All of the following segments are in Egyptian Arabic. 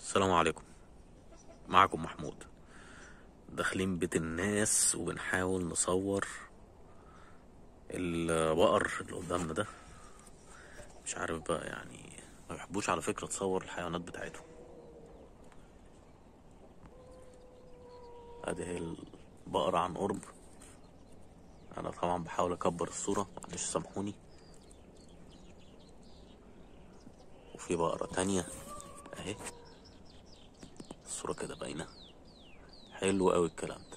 السلام عليكم معكم محمود داخلين بيت الناس وبنحاول نصور البقر اللي قدامنا ده مش عارف بقى يعني ما بيحبوش على فكرة تصور الحيوانات بتاعتهم ادي هي البقرة عن قرب انا طبعا بحاول اكبر الصورة معلش سامحوني وفي بقرة تانية اهي الصورة كده باينة حلو قوي الكلام ده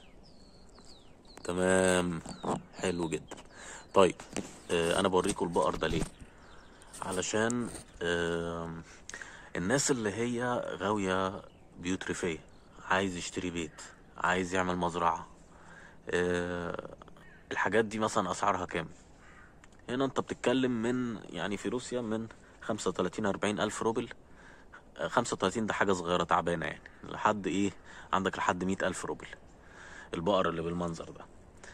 تمام حلو جدا طيب آه انا بوريكم البقر ده ليه علشان آه الناس اللي هي غاوية بيوت ريفية عايز يشتري بيت عايز يعمل مزرعة آه الحاجات دي مثلا اسعارها كام هنا انت بتتكلم من يعني في روسيا من خمسة وتلاتين أربعين ألف روبل خمسة وتلاتين ده حاجة صغيرة تعبانة يعني لحد ايه عندك لحد مية ألف روبل البقر اللي بالمنظر ده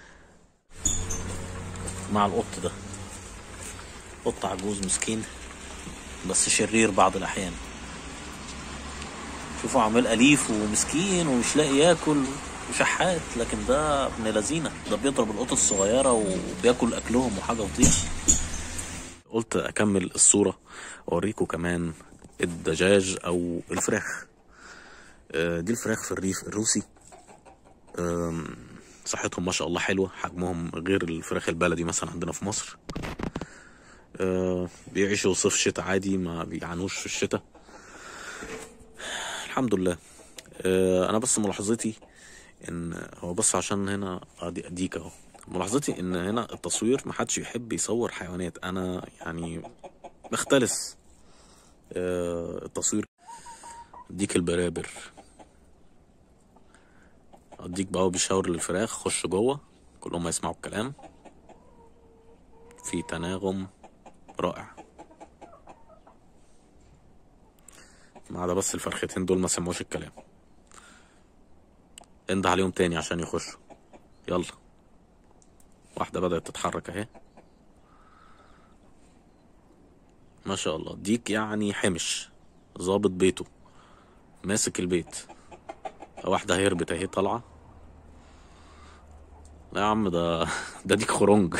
مع القط ده قط عجوز مسكين بس شرير بعض الأحيان شوفوا عمال أليف ومسكين ومش لاقي ياكل وشحات لكن ده ابن لذينه ده بيضرب القطط الصغيرة وبياكل أكلهم وحاجة فضيحة قلت أكمل الصورة وأوريكم كمان الدجاج او الفراخ آه، دي الفراخ في الريف الروسي آم، صحتهم ما شاء الله حلوة حجمهم غير الفراخ البلدي مثلا عندنا في مصر آه، بيعيشوا صيف شتاء عادي ما بيعانوش في الشتاء الحمد لله آه، انا بس ملاحظتي ان هو بس عشان هنا ادي اديك اهو ملاحظتي ان هنا التصوير محدش يحب يصور حيوانات انا يعني بختلس آه، التصوير اديك البرابر اديك بقى هو بيشاور للفراخ خش جوه كلهم هيسمعوا الكلام في تناغم رائع ما عدا بس الفرختين دول ما سمعوش الكلام انده عليهم تاني عشان يخشوا يلا واحدة بدأت تتحرك اهي ما شاء الله ديك يعني حمش ظابط بيته ماسك البيت واحدة هربت اهي طالعة لا يا عم ده ده ديك خرنج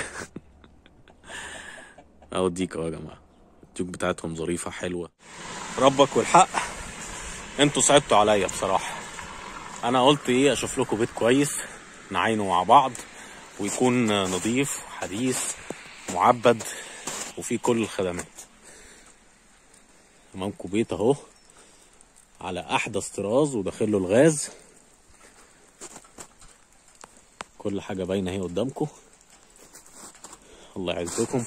اهو الديك اهو يا جماعة الديوك بتاعتهم ظريفة حلوة ربك والحق انتوا صعبتوا عليا بصراحة انا قلت ايه اشوف لكم بيت كويس نعينه مع بعض ويكون نظيف حديث معبد وفيه كل الخدمات امامكم بيت اهو على احدث طراز وداخله الغاز كل حاجة باينة اهي قدامكم الله يعزكم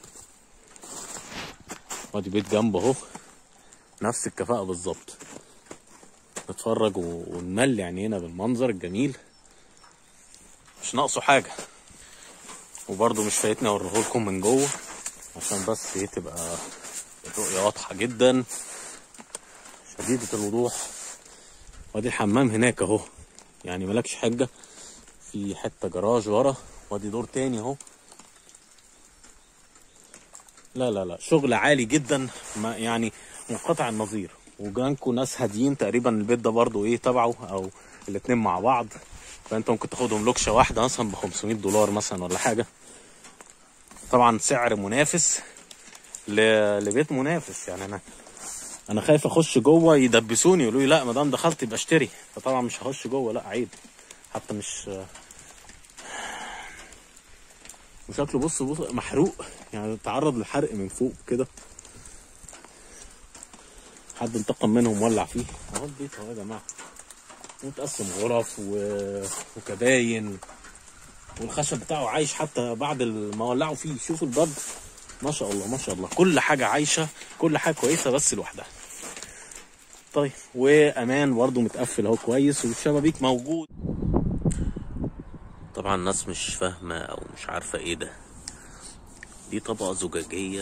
وادي بيت جنبه اهو نفس الكفاءة بالظبط نتفرج و- ونملي عينينا بالمنظر الجميل مش ناقصه حاجة وبرضه مش فايتني اوريه لكم من جوه عشان بس ايه تبقى الرؤية واضحة جدا شديدة الوضوح وادي الحمام هناك اهو يعني ملكش حجة في حتة جراج ورا وادي دور تاني اهو لا لا لا شغل عالي جدا ما يعني منقطع النظير وجانكو ناس هاديين تقريبا البيت ده برضو ايه تبعه او الاتنين مع بعض فانت ممكن تاخدهم لوكشه واحده مثلا ب 500 دولار مثلا ولا حاجه طبعا سعر منافس ل- لبيت منافس يعني انا انا خايف اخش جوه يدبسوني يقولوا لي لا ما دام دخلت يبقى اشتري فطبعا مش هخش جوه لا عيب حتى مش وشكله بص بص محروق يعني تعرض للحرق من فوق كده حد انتقم منهم ولع فيه اهو البيت اهو يا جماعه متقسم غرف و... وكباين والخشب بتاعه عايش حتى بعد ما ولعوا فيه شوفوا الباب ما شاء الله ما شاء الله كل حاجه عايشه كل حاجه كويسه بس لوحدها طيب وامان برضه متقفل اهو كويس والشبابيك موجود طبعا الناس مش فاهمه او مش عارفه ايه ده دي طبقه زجاجيه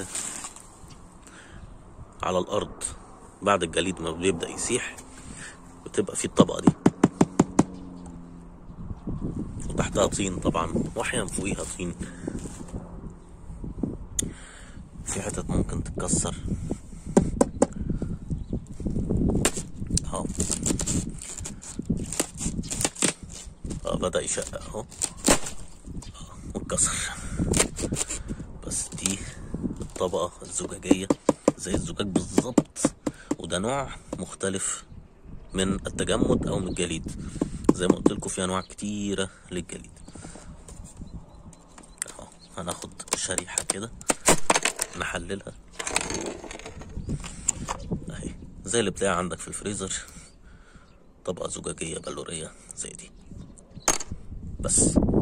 على الارض بعد الجليد ما بيبدا يسيح بتبقى في الطبقه دي وتحتها طين طبعا واحيانا فوقيها طين في حتت ممكن تتكسر اهو اه بدأ يشقق اهو آه، واتكسر بس دي الطبقة الزجاجية زي الزجاج بالظبط وده نوع مختلف من التجمد او من الجليد زي ما قلت لكم في انواع كتيرة للجليد اهو هناخد شريحة كده نحللها اهي زي اللي بتلاقيها عندك في الفريزر طبقة زجاجية بلورية زي دي بس